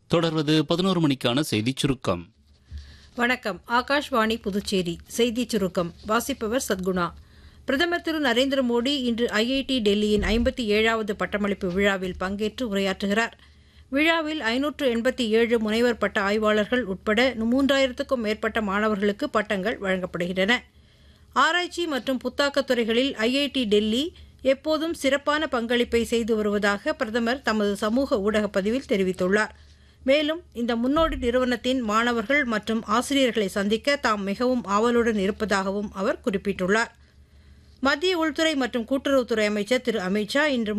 தொடர்வது பதினோரு மணிக்கான செய்திச் சுருக்கம் வணக்கம் ஆகாஷ்வாணி புதுச்சேரி செய்திச் சுருக்கம் வாசிப்பவர் சத்குணா பிரதமர் திரு நரேந்திர மோடி இன்று ஐஐடி டெல்லியின் ஐம்பத்தி ஏழாவது பட்டமளிப்பு விழாவில் பங்கேற்று உரையாற்றுகிறார் விழாவில் ஐநூற்று எண்பத்தி ஏழு முனைவர் பட்ட ஆய்வாளர்கள் உட்பட மூன்றாயிரத்துக்கும் மேற்பட்ட மாணவர்களுக்கு பட்டங்கள் வழங்கப்படுகின்றன ஆராய்ச்சி மற்றும் புத்தாக்கத் துறைகளில் ஐஐடி டெல்லி எப்போதும் சிறப்பான பங்களிப்பை செய்து வருவதாக பிரதமர் தமது சமூக ஊடகப் பதிவில் தெரிவித்துள்ளார் மேலும் இந்த முன்னோடி நிறுவனத்தின் மாணவர்கள் மற்றும் ஆசிரியர்களை சந்திக்க தாம் மிகவும் ஆவலுடன் இருப்பதாகவும் அவர் குறிப்பிட்டுள்ளார் மத்திய உள்துறை மற்றும் கூட்டுறவுத்துறை அமைச்சர் திரு அமித்ஷா இன்று